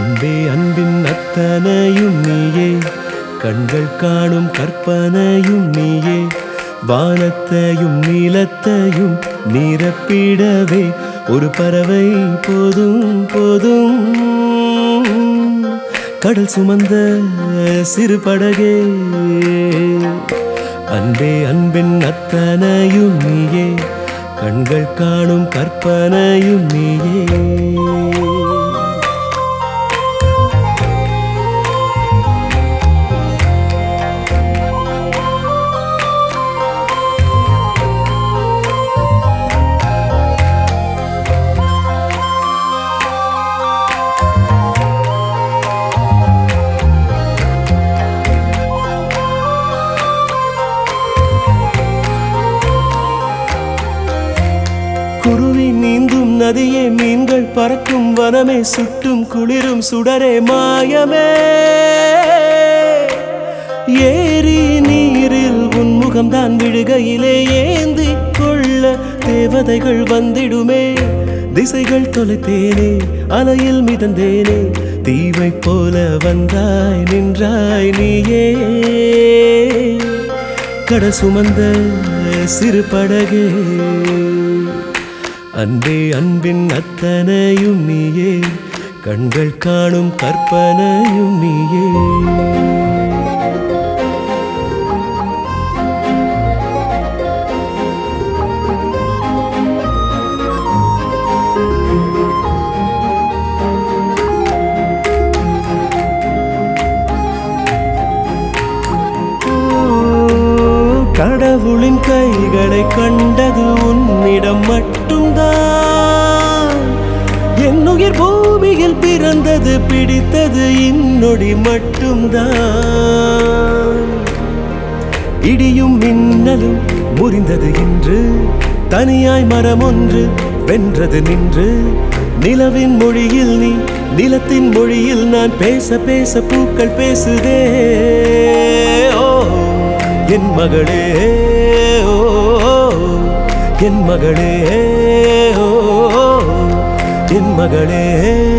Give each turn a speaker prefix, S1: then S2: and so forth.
S1: அன்பே அன்பின் அத்தனையும் நீயே கண்கள் காணும் கற்பனையும் நீயே வானத்தையும் நீலத்தையும் நிரப்பிடவே ஒரு பறவை போதும் போதும் கடல் சுமந்த சிறு படகே அன்பே அன்பின் அத்தனையும் நீயே கண்கள் காணும் கற்பனையும் நீயே குருவி நீந்தும் நதியே மீன்கள் பறக்கும் வனமே சுட்டும் குளிரும் சுடரே மாயமே ஏரி நீரில் உன்முகம்தான் விழுகையிலே ஏந்தி கொள்ள தேவதைகள் வந்திடுமே திசைகள் தொலைத்தேனே அலையில் மிதந்தேனே தீவை போல வந்தாய் நின்றாய் நீயே கட சுமந்த சிறு படகே அன்பே அன்பின் அத்தனையும் நீயே கண்கள் காணும் கற்பனையும் நீயே கடவுளின் கைகளை கண்டது உன்னிடம் மட்டும்தான் என்னுயிர் பூமியில் பிறந்தது பிடித்தது இன்னொடி மட்டும்தான் இடியும் மின்னலும் முறிந்தது இன்று தனியாய் மரம் ஒன்று வென்றது நின்று நிலவின் மொழியில் நீ நிலத்தின் மொழியில் நான் பேச பேச பூக்கள் பேசுதே ஓ என் மகளே ஓ என் மகளே ஓ என் மகளே